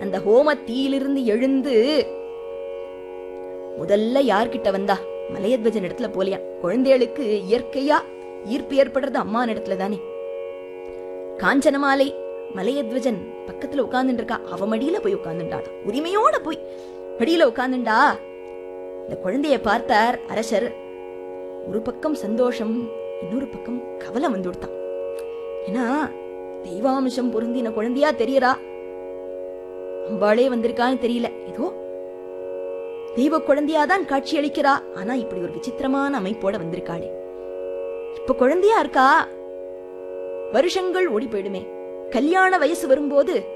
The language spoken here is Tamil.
அந்த ஹோம தீயிலிருந்து எழுந்து முதல்ல யார்கிட்ட வந்தா மலையத்வஜன் இடத்துல போலியா குழந்தைகளுக்கு இயற்கையா ஈர்ப்பு ஏற்படுறது அம்மா இடத்துல தானே காஞ்சனமாலை மலையத்வஜன் பக்கத்துல உட்கார்ந்துட்டு இருக்கா அவ மடியில போய் உட்கார்ந்துட்டாள் உரிமையோட போய் மடியில உட்கார்ந்துண்டா இந்த குழந்தைய பார்த்தார் அரசர் ஒரு பக்கம் சந்தோஷம் இன்னொரு பக்கம் கவலை வந்து விடுத்தான் ஏன்னா தெய்வாம்சம் பொருந்தின குழந்தையா தெரியறா அம்பாளே வந்திருக்கான்னு தெரியல ஏதோ தெய்வ குழந்தையாதான் காட்சி அளிக்கிறா ஆனா இப்படி ஒரு விசித்திரமான அமைப்போட வந்திருக்காளே இப்ப குழந்தையா இருக்கா வருஷங்கள் ஓடி போயிடுமே கல்யாண வயசு வரும்போது